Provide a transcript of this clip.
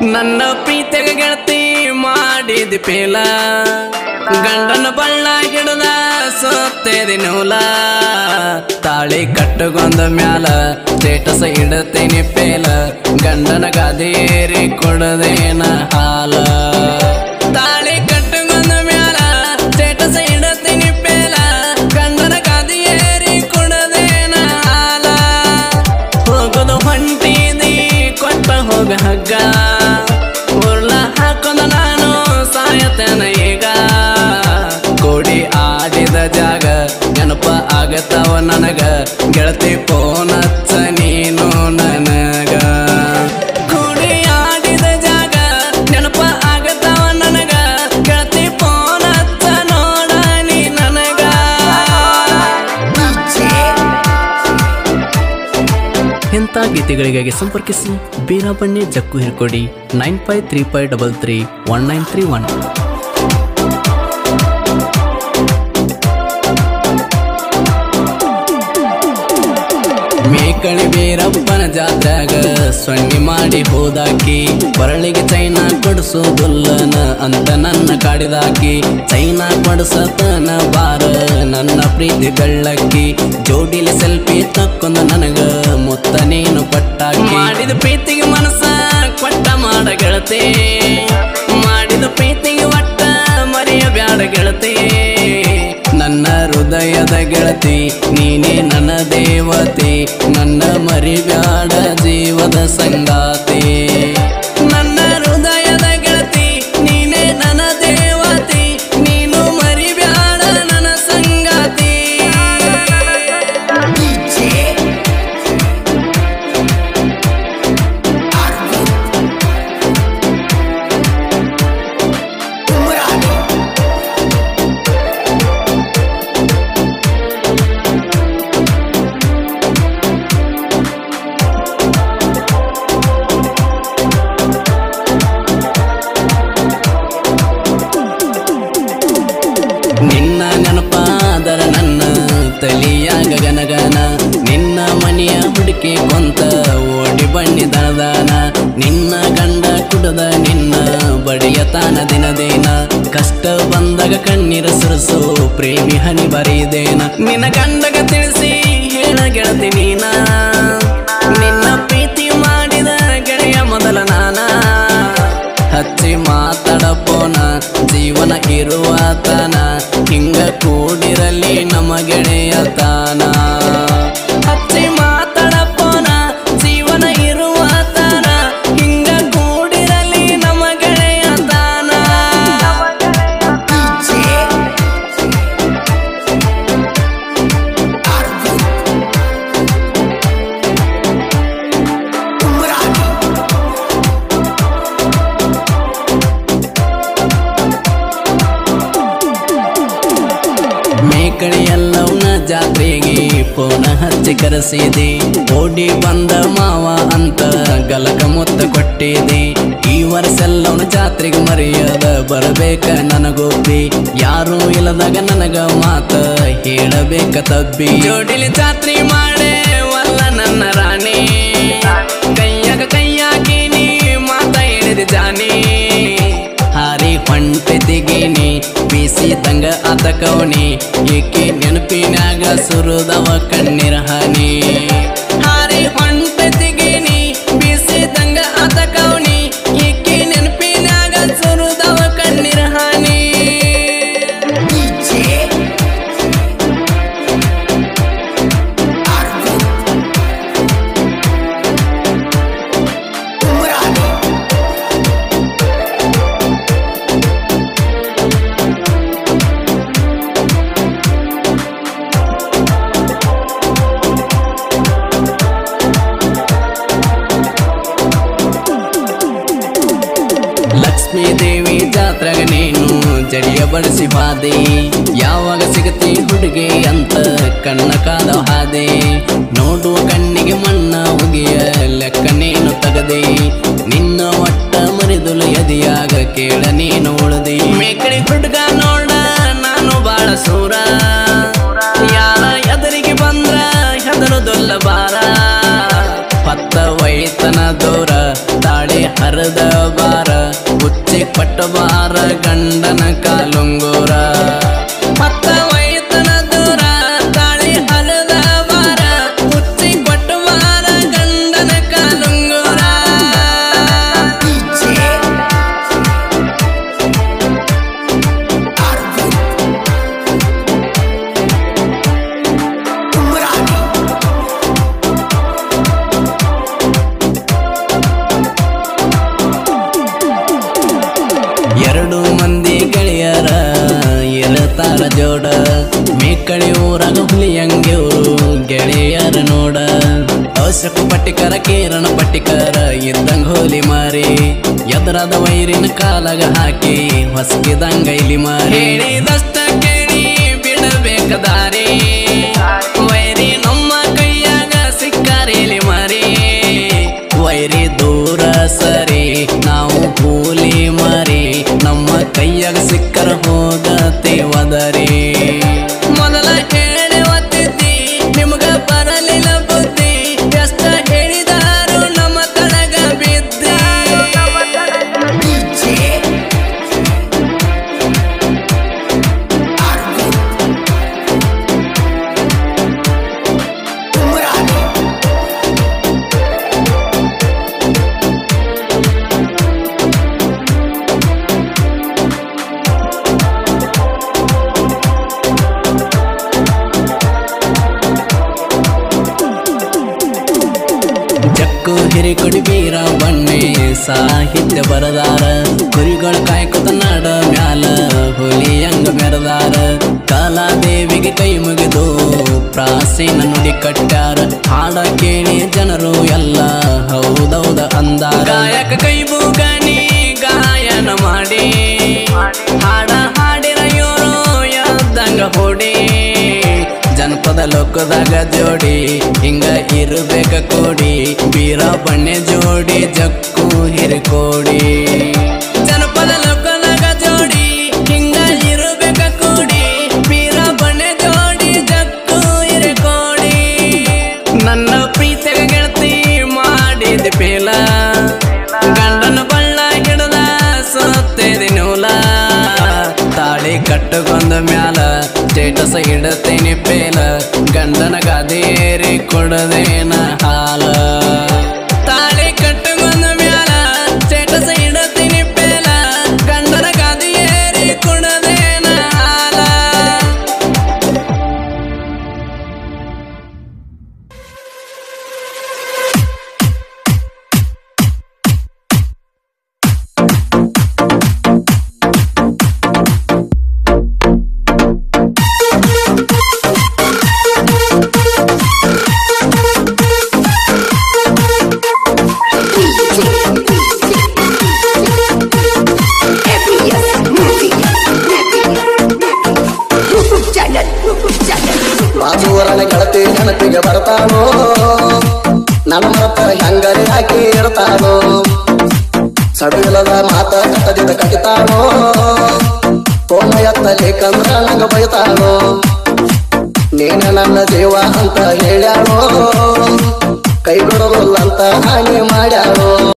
ನನ್ನ ಪ್ರೀತಿಗ ಗೆಳತಿ ಮಾಡಿದ ಪೇಲ ಗಂಡನ ಬಳ್ಳ ಹಿಡದ ಸೊತ್ತೇದಿ ನೂಲ ತಾಳಿ ಕಟ್ಟುಗೊಂದ ಮ್ಯಾಲ ಸ್ಟೇಟಸ್ ಇಡತೀನಿ ಪೇಲ ಗಂಡನ ಗಾದೇರಿ ಕೊಡದೇನ ಹಾಲ ತಾಳಿ ಕಟ್ಟುಗೊಂದ ಮ್ಯಾಲ ಸ್ಟೇಟಸ್ ಇಡತೀನಿ ಪೇಲ ಗಂಡನ ಗಾದಿಯೇರಿ ಕೊಡದೇನ ಹಾಲ ಹೋಗೋದು ಹೊಂಟಿದಿ ಕೊಟ್ಟ ಹೋಗ ಹಗ್ಗ ಉರ್ಲ ಹಾಕೊಂಡ ನಾನು ಸಾಯತೇನ ಈಗ ಕೋಡಿ ಆಡಿದ ಜಾಗ ನೆನಪ ಆಗತ್ತವ ನನಗ ಗೆಳತಿ ಫೋನ್ ಹಚ್ಚ ನೀನು ನನಗ ಕೋಡಿ ಆಡಿದ ಜಾಗ ನೆನಪ ಆಗತ್ತವ ನನಗ ಗೆಳತಿ ಫೋನ್ ಹಚ್ಚ ನೋಡ ನೀ ನನಗ ಇಂಥ ಗೀತೆಗಳಿಗಾಗಿ ಸಂಪರ್ಕಿಸಿ ಬೀರಾಬಣ್ಣೆ ಜಕ್ಕು ಹಿರ್ಕೊಡಿ nine five three five double three one nine three one ಮೇಕಳಿ ಬೀರಪ್ಪನ ಜಾತ್ರಾಗ ಸೊನ್ನೆ ಮಾಡಿ ಹೋದಾಕಿ ಕೊರಳಿಗೆ ಚೈನಾ ಕೊಡಿಸೋದುಲ್ಲನ ಅಂತ ನನ್ನ ಕಾಡಿದಾಕಿ ಚೈನಾ ಕೊಡಿಸತನ ಬಾರ ನನ್ನ ಪ್ರೀತಿ ಬೆಳ್ಳಕ್ಕಿ ಜೋಡಿಲಿ ಸೆಲ್ಫಿ ತಕ್ಕೊಂದ ನನಗ ಮುತ್ತ ನೀನು ಕೊಟ್ಟಾಕಿ ಮಾಡಿದ ಪ್ರೀತಿಗೆ ಮನಸ್ಸ ಕೊಟ್ಟ ಮಾಡ ಗೆಳತಿ ಮಾಡಿದ ಪ್ರೀತಿಗೆ ಒಟ್ಟ ಮರೆಯ ಬ್ಯಾಡ ಗೆಳತಿ ನನ್ನ ಹೃದಯದ ಗೆಳತಿ ನೀನೇ ನನ್ನ ದೇವತೆ ನನ್ನ ಮರಿಬ್ಯಾಡ ಜೀವದ ಸಂಗಾತಿ ನನ್ನ ಹೃದಯದ ಗೆಳತಿ ನೀನೇ ನನ್ನ ದೇವತೆ ನೀನು ಮರಿಬ್ಯಾಡ ನನ್ನ ಸಂಗಾತಿ ನಿನ್ನ ನೆನಪಾದರ ನನ್ನ ತಲಿಯ ಗಗನಗನ ನಿನ್ನ ಮನೆಯ ಹುಡುಕಿ ಕೊಂತ ಓಡಿ ಬಣ್ಣಿ ದನದಾನ ನಿನ್ನ ಗಂಡ ಕುಡದ ನಿನ್ನ ಬಡಿಯ ತಾನ ದಿನದೇನ ಕಷ್ಟ ಬಂದಾಗ ಕಣ್ಣೀರ ಸುರಸು ಪ್ರೇಮಿ ಹನಿ ಬರೀದೇನ ನಿನ್ನ ಗಂಡಗ ತಿಳಿಸಿ ಹೇಳ ಗೆಳತಿ ನೀನ ನಿನ್ನ ಪ್ರೀತಿ ಮಾಡಿದ ಗೆಳೆಯ ಮೊದಲ ನಾನ ಹಚ್ಚಿ ಮಾತಾಡಪ್ಪೋನ ಜೀವನ ಇರುವಾತನ ಹಿಂಗ ಕೂಡಿರಲಿ ನಮ್ಮ ಗೆಳೆಯತಾನ ಹಚ್ಚಿ ಮಾತಾಡಪ್ಪೋನ ಜೀವನ ಇರುವಾತನ ಹಿಂಗ ಕೂಡಿರಲಿ ನಮ್ಮ ಗೆಳೆಯತಾನ ಮೇಕಳಿ ಎಲ್ಲವನ್ನ ಜಾತ್ರೆಗೆ ಫೋನ ಹಚ್ಚಿ ಕರೆಸಿದೆ ಓಡಿ ಬಂದ ಮಾವ ಅಂತ ಗಲಕ ಮುತ್ತ ಕೊಟ್ಟಿದೆ ಈ ವರ್ಷ ಎಲ್ಲವನ್ನ ಜಾತ್ರೆಗೆ ಮರೆಯದ ಬರಬೇಕ ನನಗೊಬ್ಬಿ ಯಾರು ಇಲ್ಲದಾಗ ನನಗ ಮಾತ ಹೇಳಬೇಕ ತಬ್ಬಿ ಜೋಡಿಲಿ ಜಾತ್ರೆ ಮಾಡೇ ವಲ್ಲ ನನ್ನ ರಾಣಿ ಕೈಯಾಗ ಕೈಯಾಗಿ ನೀ ಮಾತ ಹೇಳಿದ ಜಾನಿ ಹಾರಿ ಹೊಂಟೆ ತೆಗೀನಿ ಬೀಸಿ ತಂಗ ಆತ ಕವನಿ ಏಕೆ ನೆನಪಿನಾಗ ಸುರುದವ ಕಣ್ಣೀರ ಹನಿ ಹಾರಿ ಹೊಂಟೆ ತೆಗೀನಿ ಬೀಸಿ ತಂಗ ಆತ ಕವನಿ ಏಕೆ ನೆನಪಿನಾಗ ಸುರುದವ ಕಣ್ಣೀರ ಹನಿ ಲಕ್ಷ್ಮೀ ದೇವಿ ಜಾತ್ರೆಗ ನೀನು ಜಡಿಯ ಬಳಸಿ ಬಾದೆ ಯಾವಾಗ ಸಿಗತಿ ಹುಡುಗಿ ಅಂತ ಕಣ್ಣ ಕಾದ ಹಾದೆ ನೋಡುವ ಕಣ್ಣಿಗೆ ಮಣ್ಣ ಉಗಿಯ ಲೆಕ್ಕ ನೀನು ತಗದೆ ನಿನ್ನ ಒಟ್ಟ ಮರಿದುಲು ಎದಿಯಾಗ ಕೇಳ ನೀನು ಉಳದಿ ಮೇಕಳಿ ಹುಡುಗ ನೋಡ ನಾನು ಬಾಳ ಸೂರ ಯಾರ ಎದರಿಗೆ ಬಂದ್ರ ಹೆದರುದೊಲ್ಲ ಬಾರ ಹೊತ್ತ ವೈತನ ದೂರ ತಾಳೆ ಹರ ಹರಿದ ಬಾರ ಹುಚ್ಚಿ ಪಟ್ಟ ಬಾರ ಗಂಡನ ಕಾಲುಂಗುರ ಮತ್ತ ವೈತನ ದೂರ ತಾಳಿ ಹರಿದ ಬಾರ ಹುಚ್ಚಿ ಕೊಟ್ಟ ಬಾರ ಗಂಡನ ಕಾಲುಂಗುರ ಎರಡು ಮಂದಿ ಗೆಳೆಯರ ಇರತಾರ ಜೋಡ ಮೇಕಳಿ ಊರಾಗ ಹುಲಿಯಂಗೆವ್ರು ಗೆಳೆಯರ ನೋಡ ಅವಶ್ಯಕ ಪಟ್ಟಿಕರ ಕಿರಣ ಪಟ್ಟಿಕರ ಇದ್ದಂಗ ಹೋಲಿ ಮಾರಿ ಎದುರಾದ ವೈರಿನ ಕಾಲಾಗ ಹಾಕಿ ಹೊಸಕಿದಂಗ ಇಲ್ಲಿ ಮಾರಿ ಹೇಳಿದಷ್ಟ ಕೇಳಿ ಬಿಡಬೇಕ ದಾರಿ ವೈರಿ ನಮ್ಮ ಕೈಯಾಗ ಸಿಕ್ಕಾರೇಲಿ ಮಾರಿ ವೈರಿ ದೂರ ಸರಿ ನಾವು ಕೂಲಿ ಮರಿ ನಮ್ಮ ಕೈಯಾಗ ಸಿಕ್ಕರ ಹೋಗತೇವದರಿ ಮೊದಲ ಹೇಳಿ ಒತ್ತಿದ್ದಿ ನಿಮ್ಗ ಬರಲಿಲ್ಲ ಬುದ್ಧಿ ಎಷ್ಟ ಹೇಳಿದಾರು ನಮ್ಮ ತಳಗ ಬಿದ್ದಿ ಜಕ್ಕು ಹಿರಿಕೊಡಿ ಬೀರ ಬಣ್ಣೆ ಸಾಹಿತ್ಯ ಬರದಾರ ಕುರಿಗಳ ಕಾಯ್ಕೊತ ನಾಡ ಮ್ಯಾಲ ಹುಲಿಯಂಗ ಮೆರದಾರ ಕಾಲಾದೇವಿಗೆ ಕೈ ಮುಗಿದು ಪ್ರಾಚೀನ ನುಡಿ ಕಟ್ಟ್ಯಾರ ಹಾಡ ಕೇಳಿ ಜನರು ಎಲ್ಲ ಹೌದೌದ ಅಂದಾರ ಗಾಯಕ ಕೈ ಬೂಗನಿ ಗಾಯನ ಮಾಡಿ ಹಾಡ ಹಾಡಿರ ಇವರು ಎದ್ದಂಗ ಹೊಡಿ ಜನಪದ ಲೋಕದಾಗ ಜೋಡಿ ಹಿಂಗ ಇರ್ಬೇಕ ಕೋಡಿ ಬೀರ ಬಣ್ಣೆ ಜೋಡಿ ಜಕ್ಕು ಹಿರಿಕೋಡಿ ಜನಪದ ಲೋಕದಾಗ ಜೋಡಿ ಹಿಂಗ ಇರ್ಬೇಕ ಕೋಡಿ ಬೀರ ಬಣ್ಣೆ ಜೋಡಿ ಜಕ್ಕು ಹಿರಿಕೋಡಿ ನನ್ನ ಪ್ರೀತಿಗ ಗೆಳತಿ ಮಾಡಿದ ಪೇಲ ಗಂಡನ ಬಳ್ಳ ಹಿಡದ ಸೊತ್ತೇದಿ ನೂಲ ತಾಳಿ ಕಟ್ಟಗೊಂದ ಮ್ಯಾಲ ಸ್ಟೇಟಸ್ ಇಡತೇನಿ ಪೇಲ ಗಂಡನ ಗಾದೇರಿ ಕೊಡದೇನ ಹಾಲ ತಾಳಿ ಕಟ್ಟಗೊಂದ ಮ್ಯಾಲ ಸ್ಟೇಟಸ್ ಇಡತೀನಿ ಪೇಲ ಗಂಡನ ಗಾದೇರಿ ಕೊಡದೇನ ಹಾಲ ಬಾಜೂರನ ಗೆಳತಿ ನೆನಪಿಗೆ ಬರ್ತಾನೋ ನನ್ನ ಮತ್ತ ಹೆಂಗರಿ ಹಾಕಿ ಇರ್ತಾನೋ ಸಡಿಲದ ಮಾತ ಕಟ್ಟದಿದ ಕಟ್ಟಿತಾನೋ ಕೋಮ ಎತ್ತಲಿ ಕಂದ್ರ ನಂಗ ಬೈತಾನೋ ನೀನ ನನ್ನ ದೇವ ಅಂತ ಹೇಳ್ಯಾನೋ ಕೈ ಬಿಡೋದಿಲ್ಲ ಅಂತ ಹಾನಿ ಮಾಡ್ಯಾನೋ